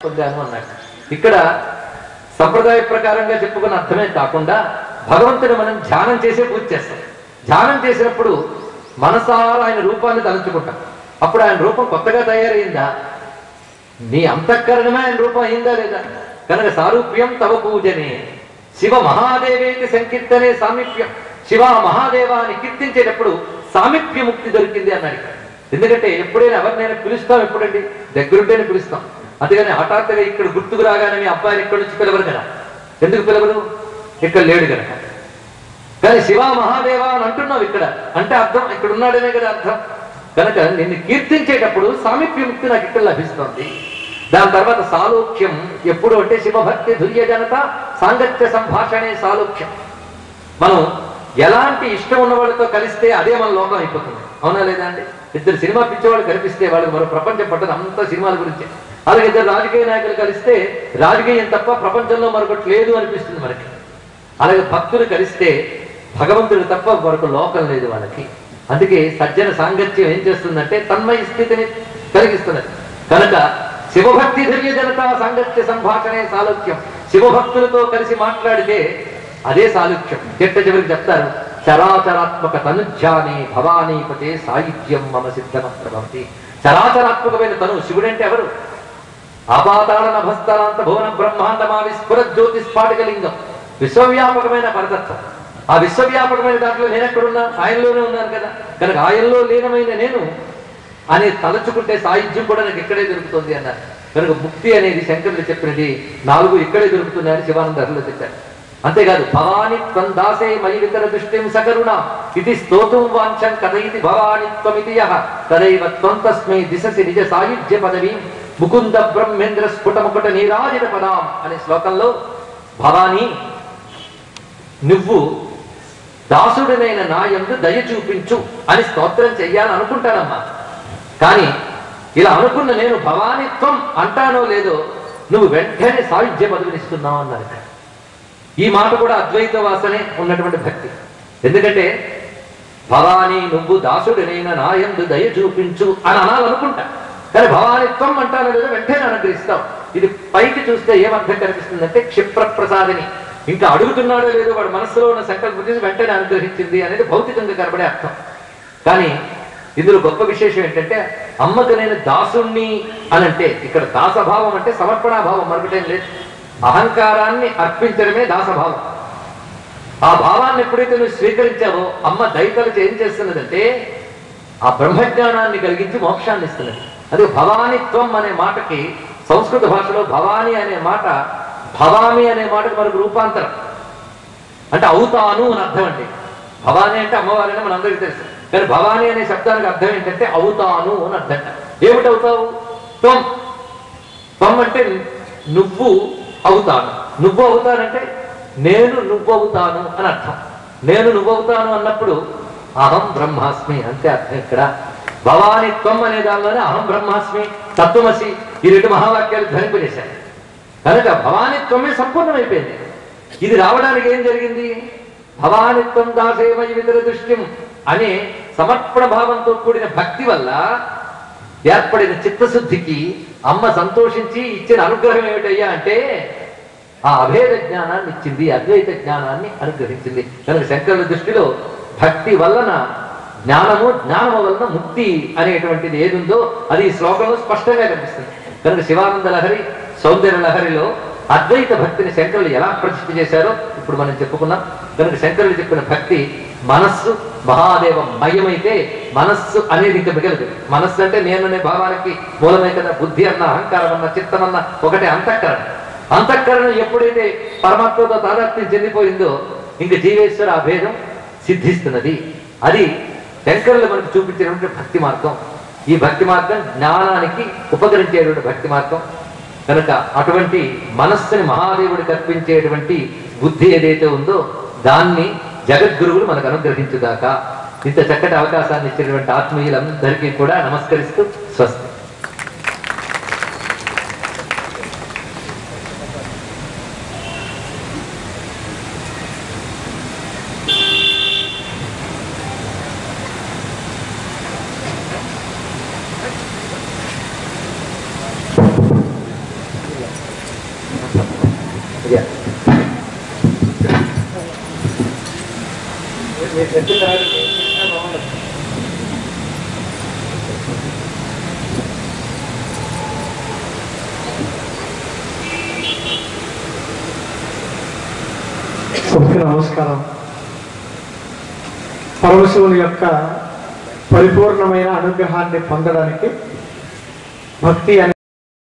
పొందాను అన్నాడు ఇక్కడ సంప్రదాయ ప్రకారంగా చెప్పుకున్న అర్థమే కాకుండా భగవంతుని మనం ధ్యానం చేసే పూజ చేస్తాం ధ్యానం చేసినప్పుడు మనసారా ఆయన రూపాన్ని తలంచుకుంటాం అప్పుడు ఆయన రూపం కొత్తగా తయారైందా నీ అంతఃకరణమే ఆయన రూపం అయిందా లేదా కనుక సారూప్యం తవ పూజనే శివ మహాదేవేతి సంకీర్తనే సామీప్యం శివ మహాదేవాన్ని కీర్తించేటప్పుడు సామీప్య ముక్తి దొరికింది అన్నాడు ఇక్కడ. ఎందుకంటే ఎప్పుడైనా ఎవరినైనా పిలుస్తాం ఎప్పుడండి దగ్గరుంటేనే పిలుస్తాం అందుకని హఠాత్తుగా ఇక్కడ గుర్తుకు రాగానే మీ అబ్బాయిని ఇక్కడి నుంచి పిలవరు కదా ఎందుకు పిలవరు ఇక్కడ లేడు కనుక కానీ శివ మహాదేవ అని అంటున్నావు ఇక్కడ అంటే అర్థం ఇక్కడ ఉన్నాడనే కదా అర్థం కనుక నిన్ను కీర్తించేటప్పుడు సామీప్య ముక్తి నాకు ఇక్కడ లభిస్తుంది దాని తర్వాత సాలోక్యం ఎప్పుడు అంటే శివభక్తి ధుర్య జనత సాంగత్య సంభాషణే సాలోక్యం మనం ఎలాంటి ఇష్టం ఉన్న వాళ్ళతో కలిస్తే అదే మన లోకం అయిపోతుంది అవునా లేదా అండి ఇద్దరు సినిమా పిచ్చేవాళ్ళు కనిపిస్తే వాళ్ళకి మరో ప్రపంచం పట్టదు అంతా సినిమాల గురించే అలాగే ఇద్దరు రాజకీయ నాయకులు కలిస్తే రాజకీయం తప్ప ప్రపంచంలో మరొకటి లేదు అనిపిస్తుంది మనకి అలాగే భక్తులు కలిస్తే భగవంతుడు తప్ప మరొక లోకం లేదు వాళ్ళకి అందుకే సజ్జన సాంగత్యం ఏం చేస్తుందంటే తన్మయ స్థితిని కలిగిస్తున్నది కనుక శివభక్తి ధైర్య జనతా సాంగత్య సంభాషణే సాలోక్యం శివభక్తులతో కలిసి మాట్లాడితే అదే సాలుక్యం చెట్ట చివరికి చెప్తారు చరాచరాత్మక తనుధ్యానే భవానీపతే సాయుధ్యం మమ సిద్ధమత్రభవతి చరాచరాత్మకమైన తను శివుడంటే ఎవరు ఆపాతాళ నభస్థలాంత భువన బ్రహ్మాండమా విస్ఫుర జ్యోతి స్ఫాటికలింగం విశ్వవ్యాపకమైన పరతత్వం ఆ విశ్వవ్యాపకమైన దాంట్లో నేను ఎక్కడున్నా ఆయనలోనే ఉన్నాను కదా కనుక ఆయనలో లీనమైన నేను అని తలచుకుంటే సాయుధ్యం కూడా నాకు ఇక్కడే దొరుకుతుంది అన్నారు కనుక ముక్తి అనేది శంకరులు చెప్పినది నాలుగు ఇక్కడే దొరుకుతున్నాయని శివానంద హరిలో చెప్పారు అంతేకాదు భవాని త్వం దాసే మయి వితర దృష్టిం సకరుణ ఇది స్తోతుం వాంఛం కథయితి భవాని త్వమితి యః తదైవ త్వం తస్మై దిశసి నిజ సాయుధ్య పదవి ముకుంద బ్రహ్మేంద్ర స్ఫుటముకుట నీరాజిత పదాం అనే శ్లోకంలో భవాని నువ్వు దాసుడినైన నా యందు దయ చూపించు అని స్తోత్రం చెయ్యాలని అనుకుంటానమ్మా కానీ ఇలా అనుకున్న నేను భవానిత్వం అంటానో లేదో నువ్వు వెంటనే సాయుధ్య పదవినిస్తున్నావు అన్నారు ఇక్కడ. ఈ మాట కూడా అద్వైత వాసనే ఉన్నటువంటి భక్తి ఎందుకంటే భవానీ నువ్వు దాసుడినైన నాయందు దయ చూపించు అని అనాలనుకుంటా కానీ భవానిత్వం అంటానో లేదో వెంటనే అనుగ్రహిస్తావు ఇది పైకి చూస్తే ఏమర్థం కనిపిస్తుందంటే క్షిప్ర ప్రసాదిని ఇంకా అడుగుతున్నాడో లేదో వాడు మనసులో ఉన్న సంకల్పం చేసి వెంటనే అనుగ్రహించింది అనేది భౌతికంగా కనబడే అర్థం కానీ ఇందులో గొప్ప విశేషం ఏంటంటే అమ్మకు నేను దాసుణ్ణి అని అంటే ఇక్కడ దాసభావం అంటే సమర్పణాభావం మరొకటేం లేదు అహంకారాన్ని అర్పించడమే దాసభావం ఆ భావాన్ని ఎప్పుడైతే నువ్వు స్వీకరించావో అమ్మ దైతలకి ఏం చేస్తున్నదంటే ఆ బ్రహ్మజ్ఞానాన్ని కలిగించి మోక్షాన్ని ఇస్తున్నది అదే భవానిత్వం అనే మాటకి సంస్కృత భాషలో భవాని అనే మాట భవామి అనే మాటకు మనకు రూపాంతరం అంటే అవుతాను అని అర్థం అండి భవాని అంటే అమ్మవారిని మనందరికీ తెలుసు కానీ భవాని అనే శబ్దానికి అర్థం ఏంటంటే అవుతాను అని అర్థం ఏమిటి అవుతావు త్వం త్వం అంటే నువ్వు అవుతాను నువ్వు అవుతానంటే నేను నువ్వు అవుతాను అని అర్థం నేను నువ్వు అవుతాను అన్నప్పుడు అహం బ్రహ్మాస్మి అంతే అర్థం ఇక్కడ భవాని త్వం అనే దానిలోనే అహం బ్రహ్మాస్మి తత్వమసి ఈ రెండు మహావాక్యాలు ధ్వనింపజేశారు కనుక భవానిత్వమే సంపూర్ణమైపోయింది ఇది రావడానికి ఏం జరిగింది భవానిత్వం దాసేమయ వితర దృష్టిం అనే సమర్పణ భావంతో కూడిన భక్తి వల్ల ఏర్పడిన చిత్తశుద్ధికి అమ్మ సంతోషించి ఇచ్చిన అనుగ్రహం ఏమిటయ్యా అంటే ఆ అభేద జ్ఞానాన్ని ఇచ్చింది అద్వైత జ్ఞానాన్ని అనుగ్రహించింది కనుక శంకరుల దృష్టిలో భక్తి వలన జ్ఞానము జ్ఞానము వలన ముక్తి అనేటువంటిది ఏది ఉందో అది ఈ శ్లోకంలో స్పష్టంగా కనిపిస్తుంది కనుక శివానంద లహరి సౌందర్య లహరిలో అద్వైత భక్తిని శంకరులు ఎలా ప్రతిష్ఠ చేశారో ఇప్పుడు మనం చెప్పుకున్నాం కనుక శంకరులు చెప్పిన భక్తి మనస్సు మహాదేవ మయమైతే మనస్సు అనేది ఇంకా మిగలదు మనస్సు అంటే నేననే భావానికి మూలమే కదా బుద్ధి అన్న అహంకారం అన్న చిత్తం అన్న ఒకటే అంతఃకరణ అంతఃకరణ ఎప్పుడైతే పరమాత్మతో తాదాత్మ్యం చెందిపోయిందో ఇంక జీవేశ్వర అభేదం సిద్ధిస్తున్నది అది శంకరులు మనకు చూపించినటువంటి భక్తి మార్గం ఈ భక్తి మార్గం జ్ఞానానికి ఉపకరించేటువంటి భక్తి మార్గం కనుక అటువంటి మనస్సుని మహాదేవుడికి అర్పించేటువంటి బుద్ధి ఏదైతే ఉందో దాన్ని జగద్గురువులు మనకు అనుగ్రహించుగాక ఇంత చక్కటి అవకాశాన్ని ఇచ్చినటువంటి ఆత్మీయులందరికీ కూడా నమస్కరిస్తూ స్వస్తి ఇదే. సభకి నమస్కారం పరమశివుని యొక్క పరిపూర్ణమైన అనుగ్రహాన్ని పొందడానికి భక్తి అనే